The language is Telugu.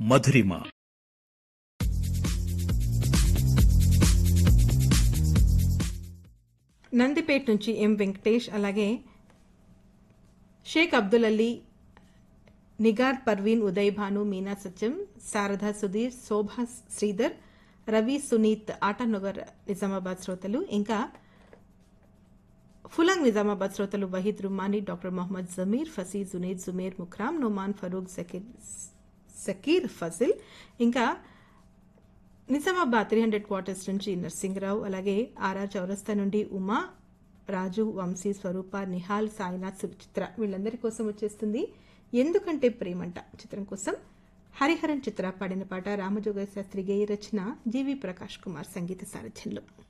మధురిమ నందిపేట్ నుంచి ఎం వెంకటేష్ అలాగే షేక్ అబ్దుల్ అలీ నిగార్ పర్వీన్ ఉదయ్ భాను మీనా సత్యం శారద సుధీర్ శోభా శ్రీధర్ రవి సునీత్ ఆటానగర్ నిజామాబాద్ శ్రోతలు ఇంకా ఫులాంగ్ నిజామాబాద్ శ్రోతలు వహీద్ రుమానీ డాక్టర్ మొహమ్మద్ జమీర్ ఫసీ జునేద్ జుమేర్ ముఖ్రామ్ నొమాన్ ఫరూక్ జకీర్ సకీర్ ఫజిల్ ఇంకా నిజామాబాద్ త్రీ హండ్రెడ్ క్వార్టర్స్ నుంచి నర్సింగరావు అలాగే ఆర్ఆర్ చౌరస్తా నుండి ఉమా రాజు వంశీ స్వరూప నిహాల్ సాయినాథ్ సుచిత్ర వీళ్ళందరి కోసం వచ్చేస్తుంది ఎందుకంటే ప్రేమంట చిత్రం కోసం హరిహరన్ చిత్ర పాడిన పాట రామజోగ శాస్త్రి గేయ రచన జీవి ప్రకాష్ కుమార్ సంగీత సారథ్యంలో